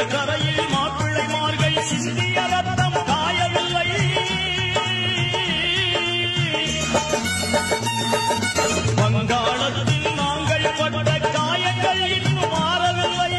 கரையில் மாப்பிள்ளைமார்கள் சிந்திய ரத்தம் காயவில்லை வங்காளத்தில் நாங்கள் பட்ட காயங்கள் இன்னும் மாறவில்லை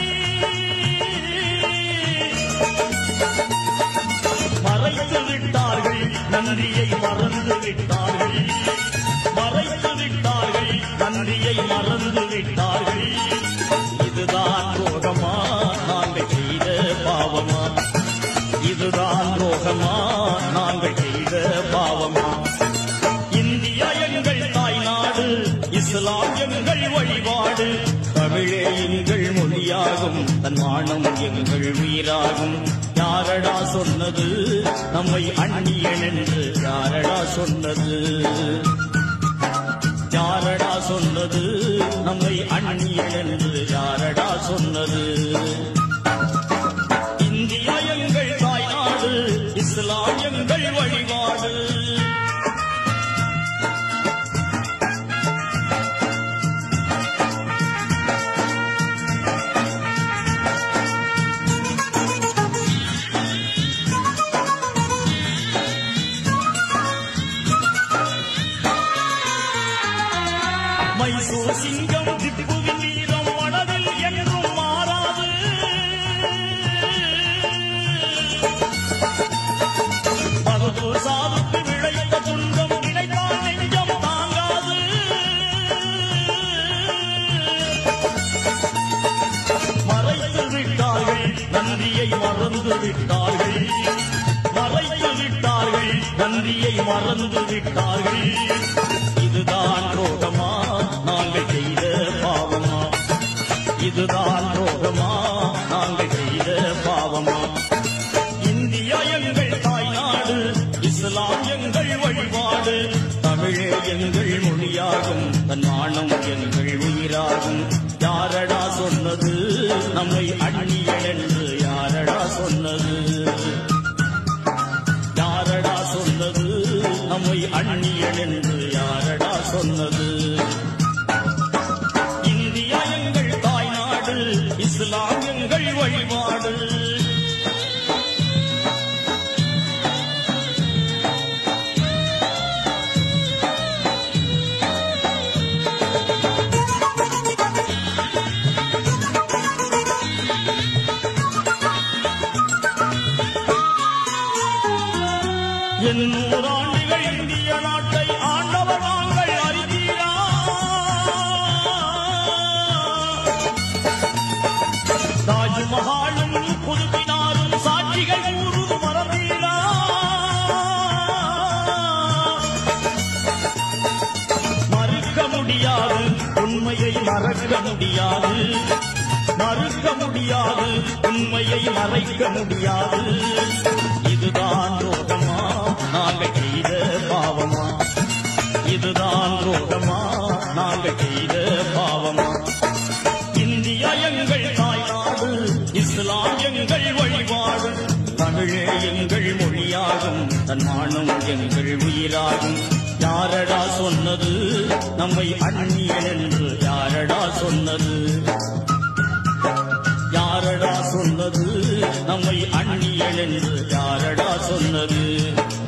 மறைத்து விட்டார்கள் நன்றியை மறந்து விட்டார்கள் மறைத்து விட்டார்கள் நன்றியை மறந்து விட்டார்கள் இதுதான் ரோகமா நாங்கள் செய்த பாவமா இதுதான் ரோகமா நாங்கள் செய்த பாவமா இந்தியா எங்கள் தாய்நாடு இஸ்லாம் எங்கள் வழிபாடு தமிழே எங்கள் மொழியாகும் தன் வானம் எங்கள் உயிராகும் யாரடா சொன்னது நம்மை அந்நியன் என்று யாரடா சொன்னது யாரடா சொன்னது நம்மை அந்நியன் என்று யாரடா சொன்னது இந்தியா எங்கள் தாய்நாடு இஸ்லாம் எங்கள் வழிபாடு மைசூர் சிங்கம் திப்புவின் வீரம் மனதில் என்றும் மாறாது மகதூர் சாவுக்கு விளைந்த துன்பம் நினைத்தால் நெஞ்சம் தாங்காது மறைத்து விட்டார்கள் நன்றியை மறந்து விட்டார்கள் மறைத்து விட்டார்கள் நன்றியை மறந்து விட்டார்கள் இதுதான் ரோகமா நாங்கள் செய்த பாவமா இதுதான் ரோகமா நாங்கள் செய்த பாவமா இந்தியா எங்கள் தாய்நாடு இஸ்லாம் எங்கள் வழிபாடு தமிழே எங்கள் மொழியாகும் தன் மானம் எங்கள் உயிராகும் யாரடா சொன்னது நம்மை அந்நியன் என்று யாரடா சொன்னது யாரடா சொன்னது நம்மை அந்நியன் என்று யாரடா சொன்னது இந்தியா எங்கள் தாய்நாடு இஸ்லாம் எங்கள் வழிபாடு எண்ணூறு ஆண்டுகள் இந்திய நாட்டை ஆண்டவர் நாங்கள் அறிவீரா தாஜ்மஹாலும் புதுப்பினாரும் சாட்சிகள் கூறும் மரபீரா மறுக்க முடியாது உண்மையை மறக்க முடியாது மறுக்க முடியாது உண்மையை மறைக்க முடியாது இதுதான் ரோகமா நாங்கள் செய்த பாவமா இதுதான் ரோகமா நாங்கள் செய்த பாவமா இந்தியா எங்கள் தாய்நாடு இஸ்லாம் எங்கள் வழிபாடு தமிழே எங்கள் மொழியாகும் தன் மானம் எங்கள் உயிராகும் யாரடா சொன்னது நம்மை அந்நியன் என்று யாரடா சொன்னது யாரடா சொன்னது நம்மை அந்நியன் என்று யாரடா சொன்னது